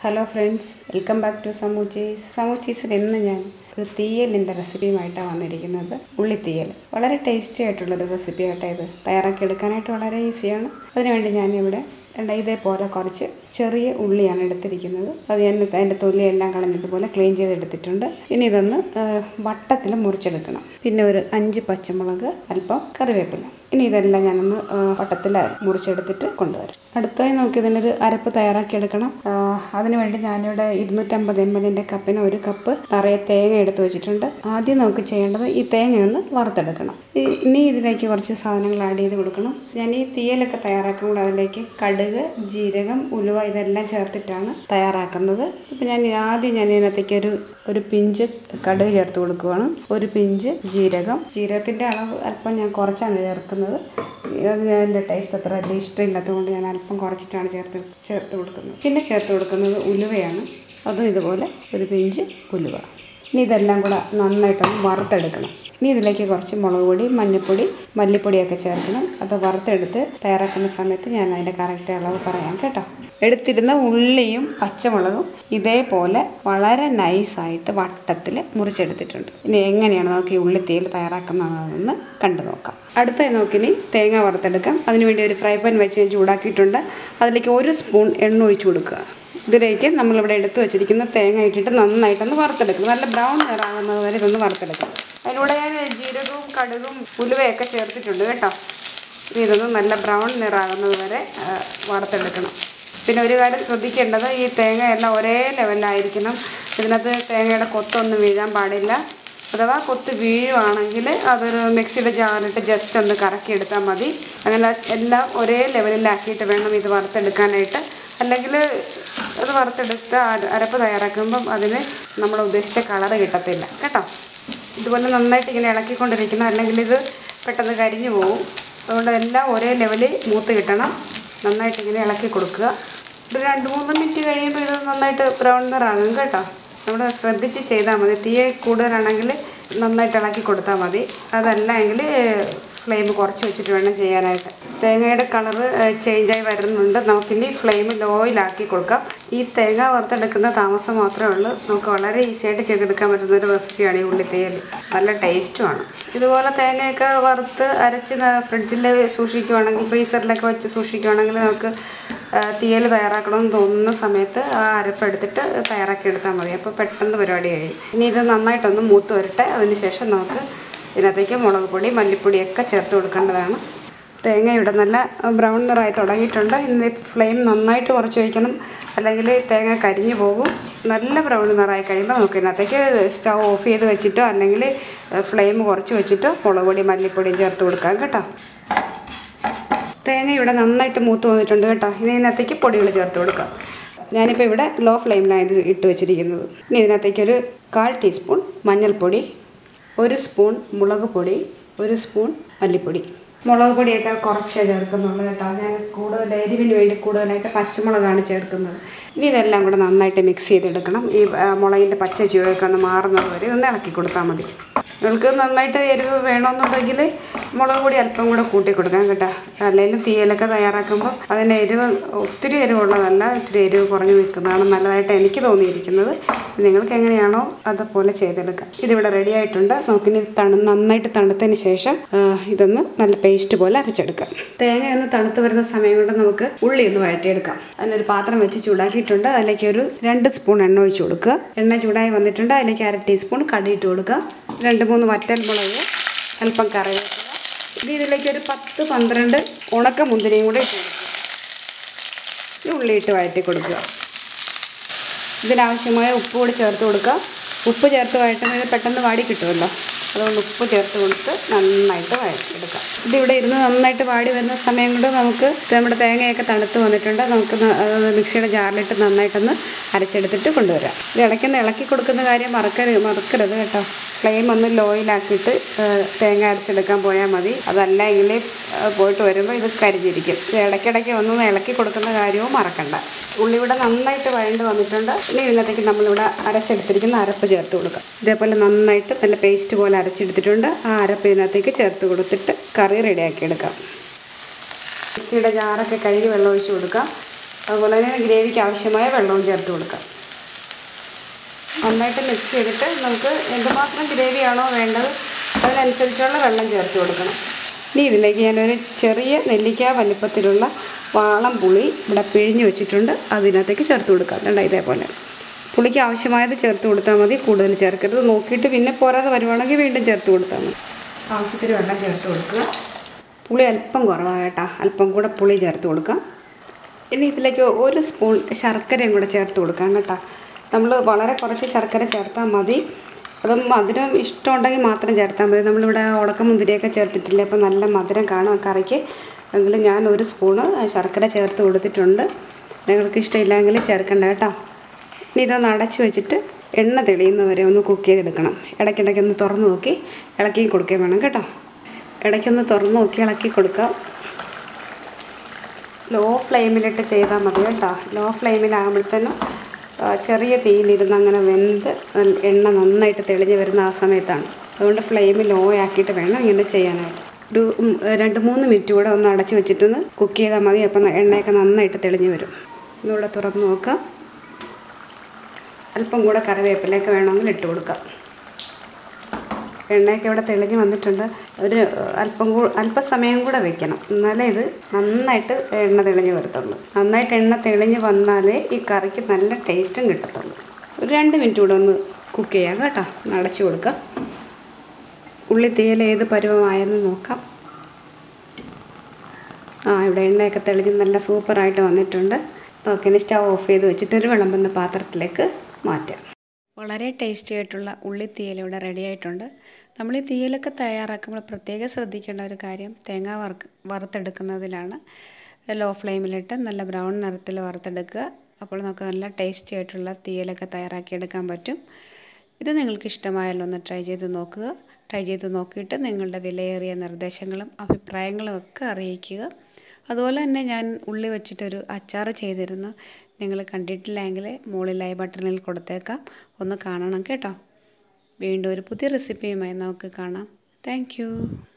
hello friends welcome back to Samoochees സമൂച്ചീസിൽ ഇന്ന് ഞാൻ ഒരു തീയലിൻ്റെ റെസിപ്പിയുമായിട്ടാണ് വന്നിരിക്കുന്നത് ഉള്ളിത്തീയൽ വളരെ ടേസ്റ്റി ആയിട്ടുള്ളൊരു റെസിപ്പി ആട്ടെ ഇത് തയ്യാറാക്കി എടുക്കാനായിട്ട് വളരെ ഈസിയാണ് അതിനുവേണ്ടി ഞാനിവിടെ രണ്ട് ഇതേപോലെ കുറച്ച് ചെറിയ ഉള്ളിയാണ് എടുത്തിരിക്കുന്നത് അത് ഞാൻ അതിൻ്റെ തൊലിയെല്ലാം കളഞ്ഞതുപോലെ ക്ലീൻ ചെയ്തെടുത്തിട്ടുണ്ട് ഇനി ഇതൊന്ന് വട്ടത്തിൽ മുറിച്ചെടുക്കണം പിന്നെ ഒരു അഞ്ച് പച്ചമുളക് അല്പം കറിവേപ്പില ഇനി ഇതെല്ലാം ഞാനൊന്ന് വട്ടത്തിൽ മുറിച്ചെടുത്തിട്ട് കൊണ്ടുവരാം അടുത്തായി നമുക്ക് ഇതിനൊരു അരപ്പ് തയ്യാറാക്കി എടുക്കണം അതിനുവേണ്ടി ഞാനിവിടെ ഇരുന്നൂറ്റമ്പത് എം എല്ലിൻ്റെ കപ്പിന് ഒരു കപ്പ് നിറയെ തേങ്ങ എടുത്ത് വെച്ചിട്ടുണ്ട് ആദ്യം നമുക്ക് ചെയ്യേണ്ടത് ഈ തേങ്ങയൊന്ന് വറുത്തെടുക്കണം ഈ- ഇനി ഇതിലേക്ക് കുറച്ച് സാധനങ്ങൾ ആഡ് ചെയ്ത് കൊടുക്കണം ഞാൻ ഈ തീയലൊക്കെ തയ്യാറാക്കുമ്പോൾ അതിലേക്ക് കടുക് ജീരകം ഉലുവ ഇതെല്ലാം ചേർത്തിട്ടാണ് തയ്യാറാക്കുന്നത് ഇപ്പം ഞാൻ ആദ്യം ഞാൻ ഇതിനകത്തേക്ക് ഒരു ഒരു പിഞ്ച് കടുക് ചേർത്ത് കൊടുക്കുവാണ് ഒരു പിഞ്ച് ജീരകം ജീരകത്തിൻ്റെ അളവ് അല്പം ഞാൻ കുറച്ചാണ് ചേർക്കുന്നത് അത് ഞാൻ എൻ്റെ ടേസ്റ്റ് അത്ര വലിയ ഇഷ്ടമില്ലാത്തത് കൊണ്ട് ഞാൻ അല്പം കുറച്ചിട്ടാണ് ചേർത്ത് ചേർത്ത് കൊടുക്കുന്നത് പിന്നെ ചേർത്ത് കൊടുക്കുന്നത് ഉലുവയാണ് അതും ഇതുപോലെ ഒരു പിഞ്ച് ഉലുവ ഇനി ഇതെല്ലാം കൂടെ നന്നായിട്ടൊന്ന് വറുത്തെടുക്കണം ഇനി ഇതിലേക്ക് കുറച്ച് മുളക് പൊടി മഞ്ഞൾപ്പൊടി മല്ലിപ്പൊടിയൊക്കെ ചേർക്കണം അത് വറുത്തെടുത്ത് തയ്യാറാക്കുന്ന സമയത്ത് ഞാൻ അതിൻ്റെ കറക്റ്റ് അളവ് പറയാം കേട്ടോ എടുത്തിരുന്ന ഉള്ളിയും പച്ചമുളകും ഇതേപോലെ വളരെ നൈസായിട്ട് വട്ടത്തിൽ മുറിച്ചെടുത്തിട്ടുണ്ട് ഇനി എങ്ങനെയാണ് നമുക്ക് ഈ ഉള്ളിത്തീയിൽ തയ്യാറാക്കുന്നതെന്ന് കണ്ടു നോക്കാം അടുത്തായി നോക്കിനി തേങ്ങ വറുത്തെടുക്കാം അതിനുവേണ്ടി ഒരു ഫ്രൈ പാൻ വെച്ച് ഞാൻ ചൂടാക്കിയിട്ടുണ്ട് അതിലേക്ക് ഒരു സ്പൂൺ എണ്ണ ഒഴിച്ചു കൊടുക്കുക ഇതിലേക്ക് നമ്മളിവിടെ എടുത്തു വെച്ചിരിക്കുന്ന തേങ്ങ ഇട്ടിട്ട് നന്നായിട്ടൊന്ന് വറുത്തെടുക്കണം നല്ല ബ്രൗൺ നിറാകുന്നത് വരെ ഇതൊന്ന് വറുത്തെടുക്കണം അതിലൂടെ ഞാൻ ജീരകവും കടുകും ഉലുവയൊക്കെ ചേർത്തിട്ടുണ്ട് കേട്ടോ ഇനി ഇതൊന്ന് നല്ല ബ്രൗൺ നിറാകുന്നത് വരെ ആ, വറുത്തെടുക്കണം പിന്നെ ഒരു കാര്യം ശ്രദ്ധിക്കേണ്ടത് ഈ തേങ്ങയെല്ലാം ഒരേ ലെവലിലായിരിക്കണം ഇതിനകത്ത് തേങ്ങയുടെ കൊത്തൊന്നും വീഴാൻ പാടില്ല അഥവാ കൊത്ത് വീഴുവാണെങ്കിൽ അതൊരു മിക്സിയുടെ ജാറിലിട്ട് ജസ്റ്റ് ഒന്ന് കറക്കി എടുത്താൽ മതി അങ്ങനെ എല്ലാം ഒരേ ലെവലിലാക്കിയിട്ട് വേണം ഇത് വറുത്തെടുക്കാനായിട്ട് അല്ലെങ്കിൽ അത് വറുത്തെടുത്ത് അര- അരപ്പ് തയ്യാറാക്കുമ്പം അതിന് നമ്മൾ ഉദ്ദേശിച്ച കളറ് കിട്ടത്തില്ല കേട്ടോ ഇതുപോലെ നന്നായിട്ട് ഇങ്ങനെ ഇളക്കിക്കൊണ്ടിരിക്കണം അല്ലെങ്കിൽ ഇത് പെട്ടെന്ന് കരിഞ്ഞു പോകും അതുകൊണ്ട് എല്ലാം ഒരേ ലെവലിൽ മൂത്ത് കിട്ടണം നന്നായിട്ട് ഇങ്ങനെ ഇളക്കി കൊടുക്കുക ഒരു രണ്ട് മൂന്ന് മിനിറ്റ് കഴിയുമ്പോൾ ഇത് നന്നായിട്ട് ബ്രൗൺ നിറാകും കേട്ടോ നമ്മൾ ശ്രദ്ധിച്ച് ചെയ്താൽ മതി തീ കൂടുതലാണെങ്കിൽ നന്നായിട്ട് ഇളക്കി കൊടുത്താൽ മതി അതല്ല എങ്കിൽ ഫ്ലെയിം കുറച്ച് വെച്ചിട്ട് വേണം ചെയ്യാനായിട്ട് തേങ്ങയുടെ കളറ് ചേഞ്ചായി വരുന്നുണ്ട് നമുക്കിനി ഫ്ലെയിം ലോയിലാക്കി കൊടുക്കാം ഈ തേങ്ങ വറുത്തെടുക്കുന്ന താമസം മാത്രമേ ഉള്ളൂ നമുക്ക് വളരെ ഈസി ആയിട്ട് ചെയ്തെടുക്കാൻ പറ്റുന്ന ഒരു റെസിപ്പിയാണ് ഈ ഉള്ളിത്തേൽ നല്ല ടേസ്റ്റുമാണ് ഇതുപോലെ തേങ്ങയൊക്കെ വറുത്ത് അരച്ച് ഫ്രിഡ്ജിൽ സൂക്ഷിക്കുവാണെങ്കിൽ ഫ്രീസറിലൊക്കെ വെച്ച് സൂക്ഷിക്കുവാണെങ്കിൽ നമുക്ക് ആ, തീയൽ തയ്യാറാക്കണമെന്ന് തോന്നുന്ന സമയത്ത് ആ അരപ്പെടുത്തിട്ട് തയ്യാറാക്കി എടുത്താൽ മതി അപ്പോൾ പെട്ടെന്ന് പരിപാടി കഴിയും ഇനി ഇത് നന്നായിട്ടൊന്ന് മൂത്ത് വരട്ടെ അതിന് ശേഷം നമുക്ക് ഇതിനകത്തേക്ക് മുളക് പൊടി മല്ലിപ്പൊടിയൊക്കെ ചേർത്ത് കൊടുക്കേണ്ടതാണ് തേങ്ങ ഇവിടെ നല്ല ബ്രൗൺ നിറായി തുടങ്ങിയിട്ടുണ്ട് ഇന്ന് ഫ്ലെയിം നന്നായിട്ട് കുറച്ച് വയ്ക്കണം അല്ലെങ്കിൽ തേങ്ങ കരിഞ്ഞു പോകും നല്ല ബ്രൗൺ നിറായി കഴിയുമ്പോൾ നമുക്ക് ഇതിനകത്തേക്ക് സ്റ്റൗ ഓഫ് ചെയ്ത് വെച്ചിട്ടോ അല്ലെങ്കിൽ ഫ്ലെയിം കുറച്ച് വെച്ചിട്ടോ മുളക് പൊടി മല്ലിപ്പൊടിയും ചേർത്ത് കൊടുക്കാം കേട്ടോ തേങ്ങ ഇവിടെ നന്നായിട്ട് മൂത്ത് വന്നിട്ടുണ്ട് കേട്ടോ ഇനി ഇതിനകത്തേക്ക് പൊടികൾ ചേർത്ത് കൊടുക്കാം ഞാനിപ്പോൾ ഇവിടെ ലോ ഫ്ലെയിമിലാണ് ഇത് ഇട്ട് വെച്ചിരിക്കുന്നത് ഇനി ഇതിനകത്തേക്ക് ഒരു കാൽ ടീസ്പൂൺ മഞ്ഞൾപ്പൊടി ഒരു സ്പൂൺ മുളക് പൊടി ഒരു സ്പൂൺ മല്ലിപ്പൊടി മുളക് പൊടിയൊക്കെ കുറച്ചേ ചേർക്കുന്നുള്ളൂ കേട്ടോ ഞാൻ കൂടുതൽ എരിവിന് വേണ്ടി കൂടുതലായിട്ട് പച്ചമുളകാണ് ചേർക്കുന്നത് ഇനി ഇതെല്ലാം കൂടെ നന്നായിട്ട് മിക്സ് ചെയ്തെടുക്കണം ഈ ആ, മുളകിൻ്റെ പച്ച ചുവയൊക്കെ ഒന്ന് മാറുന്നത് വരെ ഇതൊന്ന് ഇളക്കി കൊടുത്താൽ മതി നിങ്ങൾക്ക് നന്നായിട്ട് എരിവ് വേണമെന്നുണ്ടെങ്കിൽ മുളക് പൊടി അല്പം കൂടെ കൂട്ടി കൊടുക്കാം കേട്ടോ അല്ലെങ്കിൽ തീയലൊക്കെ തയ്യാറാക്കുമ്പോൾ അതിന് എരിവ് ഒത്തിരി എരിവുള്ളതല്ല ഇത്തിരി എരിവ് കുറഞ്ഞു നിൽക്കുന്നതാണ് നല്ലതായിട്ട് എനിക്ക് തോന്നിയിരിക്കുന്നത് നിങ്ങൾക്ക് എങ്ങനെയാണോ അതുപോലെ ചെയ്തെടുക്കാം ഇതിവിടെ റെഡി ആയിട്ടുണ്ട് നമുക്കിനി തണു നന്നായിട്ട് തണുത്തതിന് ശേഷം ആ, ഇതൊന്ന് നല്ല പേസ്റ്റ് പോലെ അരച്ചെടുക്കാം തേങ്ങ ഒന്ന് തണുത്ത് വരുന്ന സമയം കൊണ്ട് നമുക്ക് ഉള്ളി ഒന്ന് വഴറ്റിയെടുക്കാം അതിനൊരു പാത്രം വെച്ച് ചൂടാക്കിയിട്ടുണ്ട് അതിലേക്ക് ഒരു രണ്ട് സ്പൂൺ എണ്ണ ഒഴിച്ചു കൊടുക്കുക എണ്ണ ചൂടായി വന്നിട്ടുണ്ട് അതിലേക്ക് അര ടീസ്പൂൺ കടിയിട്ട് കൊടുക്കുക രണ്ട് മൂന്ന് വറ്റൽ മുളക് അല്പം കറിവേപ്പില ഇനി ഇതിലേക്ക് ഒരു പത്ത് പന്ത്രണ്ട് ഉണക്ക മുന്തിരിയും കൂടെ ഇട്ട് കൊടുക്കുക ഈ ഉള്ളി ഇട്ട് വഴറ്റി കൊടുക്കുക ഇതിനാവശ്യമായ ഉപ്പ് കൂടി ചേർത്ത് കൊടുക്കുക ഉപ്പ് ചേർത്ത് വഴറ്റുന്നത് പെട്ടെന്ന് വാടി കിട്ടുമല്ലോ അതുകൊണ്ട് ഉപ്പ് ചേർത്ത് കൊടുത്ത് നന്നായിട്ട് വഴറ്റിയെടുക്കാം ഇതിവിടെ ഇരുന്ന് നന്നായിട്ട് വാടി വരുന്ന സമയം കൊണ്ട് നമുക്ക് നമ്മുടെ തേങ്ങയൊക്കെ തണുത്ത് വന്നിട്ടുണ്ട് നമുക്ക് ന- അത് മിക്സിയുടെ ജാറിലിട്ട് നന്നായിട്ടൊന്ന് അരച്ചെടുത്തിട്ട് കൊണ്ടുവരാം ഇത് ഇടയ്ക്കൊന്ന് ഇളക്കി കൊടുക്കുന്ന കാര്യം മറക്കരുത് മറക്കരുത് കേട്ടോ ഫ്ലെയിം ഒന്ന് ലോയിലാക്കിയിട്ട് ഏഹ്, തേങ്ങ അരച്ചെടുക്കാൻ പോയാൽ മതി അതല്ല എങ്കിൽ ഏഹ്, പോയിട്ട് വരുമ്പോൾ ഇത് കരിഞ്ഞിരിക്കും ഇത് ഇടയ്ക്കിടയ്ക്ക് ഒന്ന് ഇളക്കി കൊടുക്കുന്ന കാര്യവും മറക്കണ്ട ഉള്ളി ഇവിടെ നന്നായിട്ട് വഴണ്ട് വന്നിട്ടുണ്ട് ഇനി ഇതിനകത്തേക്ക് നമ്മളിവിടെ അരച്ചെടുത്തിരിക്കുന്ന അരപ്പ് ചേർത്ത് കൊടുക്കാം ഇതേപോലെ നന്നായിട്ട് നല്ല പേസ്റ്റ് പോലെ അരച്ചെടുത്തിട്ടുണ്ട് ആ അരപ്പ് ഇതിനകത്തേക്ക് ചേർത്ത് കൊടുത്തിട്ട് കറി റെഡിയാക്കി എടുക്കാം മിക്സിയുടെ ജാറൊക്കെ കഴുകി വെള്ളം ഒഴിച്ച് കൊടുക്കാം അതുപോലെ തന്നെ ഗ്രേവിക്ക് ആവശ്യമായ വെള്ളവും ചേർത്ത് കൊടുക്കാം നന്നായിട്ട് മിക്സ് ചെയ്തിട്ട് നമുക്ക് എന്തുമാത്രം ഗ്രേവിയാണോ വേണ്ടത് അതിനനുസരിച്ചുള്ള വെള്ളം ചേർത്ത് കൊടുക്കണം ഇനി ഇതിലേക്ക് ഞാനൊരു ചെറിയ നെല്ലിക്ക വലിപ്പത്തിലുള്ള വാളം പുളി ഇവിടെ പിഴിഞ്ഞ് വെച്ചിട്ടുണ്ട് അതിനകത്തേക്ക് ചേർത്ത് കൊടുക്കാം കണ്ട ഇതേപോലെ പുളിക്ക് ആവശ്യമായത് ചേർത്ത് കൊടുത്താൽ മതി കൂടുതൽ ചേർക്കരുത് നോക്കിയിട്ട് പിന്നെ പോരാതെ വരുവാണെങ്കിൽ വീണ്ടും ചേർത്ത് കൊടുത്താൽ മതി ആവശ്യത്തിന് വെള്ളം ചേർത്ത് കൊടുക്കുക പുളി അല്പം കുറവാണ് കേട്ടോ അല്പം കൂടെ പുളി ചേർത്ത് കൊടുക്കാം ഇനി ഇതിലേക്ക് ഒരു സ്പൂൺ ശർക്കരയും കൂടെ ചേർത്ത് കൊടുക്കാം കേട്ടോ നമ്മൾ വളരെ കുറച്ച് ശർക്കര ചേർത്താൽ മതി അതും മധുരം ഇഷ്ടമുണ്ടെങ്കിൽ മാത്രം ചേർത്താൽ മതി നമ്മളിവിടെ ഉടക്കമുന്തിരിയൊക്കെ ചേർത്തിട്ടില്ല അപ്പോൾ നല്ല മധുരം കാണും ആ കറിക്ക് എങ്കിലും ഞാൻ ഒരു സ്പൂണ് ശർക്കര ചേർത്ത് കൊടുത്തിട്ടുണ്ട് നിങ്ങൾക്ക് ഇഷ്ടമില്ലെങ്കിൽ ചേർക്കണ്ട കേട്ടോ ഇനി ഇതൊന്ന് അടച്ച് വെച്ചിട്ട് എണ്ണ തെളിയുന്നവരെ ഒന്ന് കുക്ക് ചെയ്തെടുക്കണം ഇടയ്ക്കിടയ്ക്ക് ഒന്ന് തുറന്ന് നോക്കി ഇളക്കി കൊടുക്കുകയും വേണം കേട്ടോ ഇടയ്ക്കൊന്ന് തുറന്ന് നോക്കി ഇളക്കി കൊടുക്കാം ലോ ഫ്ലെയിമിലിട്ട് ചെയ്താൽ മതി കേട്ടോ ലോ ഫ്ലെയിമിലാകുമ്പോഴത്തേനും ആ, ചെറിയ തീയിലിരുന്ന് അങ്ങനെ വെന്ത് നല്ല എണ്ണ നന്നായിട്ട് തെളിഞ്ഞ് വരുന്ന ആ സമയത്താണ് അതുകൊണ്ട് ഫ്ലെയിം ലോ ആക്കിയിട്ട് വേണം ഇങ്ങനെ ചെയ്യാനായിട്ട് ഒരു ഉം, രണ്ട് മൂന്ന് മിനിറ്റ് കൂടെ ഒന്ന് അടച്ച് വെച്ചിട്ടൊന്ന് കുക്ക് ചെയ്താൽ മതി അപ്പം എണ്ണയൊക്കെ നന്നായിട്ട് തെളിഞ്ഞ് വരും ഒന്നുകൂടെ തുറന്ന് നോക്കാം അല്പം കൂടെ കറിവേപ്പിലയൊക്കെ വേണമെങ്കിൽ ഇട്ട് കൊടുക്കാം എണ്ണയൊക്കെ ഇവിടെ തെളിഞ്ഞ് വന്നിട്ടുണ്ട് ഒരു അല്പം കൂ അല്പസമയം കൂടെ വെക്കണം എന്നാലേ ഇത് നന്നായിട്ട് എണ്ണ തെളിഞ്ഞ് വരത്തുള്ളൂ നന്നായിട്ട് എണ്ണ തെളിഞ്ഞ് വന്നാലേ ഈ കറിക്ക് നല്ല ടേസ്റ്റും കിട്ടത്തുള്ളൂ ഒരു രണ്ട് മിനിറ്റ് കൂടെ ഒന്ന് കുക്ക് ചെയ്യാം കേട്ടോ ഒന്ന് അടച്ചു കൊടുക്കാം ഉള്ളി തീയൽ ഏത് പരുവമായെന്ന് നോക്കാം ആ ഇവിടെ എണ്ണയൊക്കെ തെളിഞ്ഞ് നല്ല സൂപ്പറായിട്ട് വന്നിട്ടുണ്ട് ഓക്കെ ഇനി സ്റ്റവ് ഓഫ് ചെയ്ത് വെച്ചിട്ട് ഒരു വിളമ്പുന്ന പാത്രത്തിലേക്ക് മാറ്റാം വളരെ ടേസ്റ്റി ആയിട്ടുള്ള ഉള്ളി തീയൽ ഇവിടെ റെഡി ആയിട്ടുണ്ട് നമ്മൾ ഈ തീയലൊക്കെ തയ്യാറാക്കുമ്പോൾ പ്രത്യേകം ശ്രദ്ധിക്കേണ്ട ഒരു കാര്യം തേങ്ങ വറുക്ക് വറുത്തെടുക്കുന്നതിലാണ് ലോ ഫ്ലെയിമിലിട്ട് നല്ല ബ്രൗൺ നിറത്തിൽ വറുത്തെടുക്കുക അപ്പോൾ നമുക്ക് നല്ല ടേസ്റ്റി ആയിട്ടുള്ള തീയലൊക്കെ തയ്യാറാക്കിയെടുക്കാൻ പറ്റും ഇത് നിങ്ങൾക്ക് ഇഷ്ടമായാലോ ഒന്ന് ട്രൈ ചെയ്ത് നോക്കുക ട്രൈ ചെയ്ത് നോക്കിയിട്ട് നിങ്ങളുടെ വിലയേറിയ നിർദ്ദേശങ്ങളും അഭിപ്രായങ്ങളും ഒക്കെ അറിയിക്കുക അതുപോലെ തന്നെ ഞാൻ ഉള്ളി വെച്ചിട്ടൊരു അച്ചാർ ചെയ്തിരുന്നു നിങ്ങൾ കണ്ടിട്ടില്ലെങ്കിൽ മുകളിൽ ഐ ബട്ടണിൽ കൊടുത്തേക്കാം ഒന്ന് കാണണം കേട്ടോ വീണ്ടും ഒരു പുതിയ റെസിപ്പിയുമായി നമുക്ക് കാണാം താങ്ക്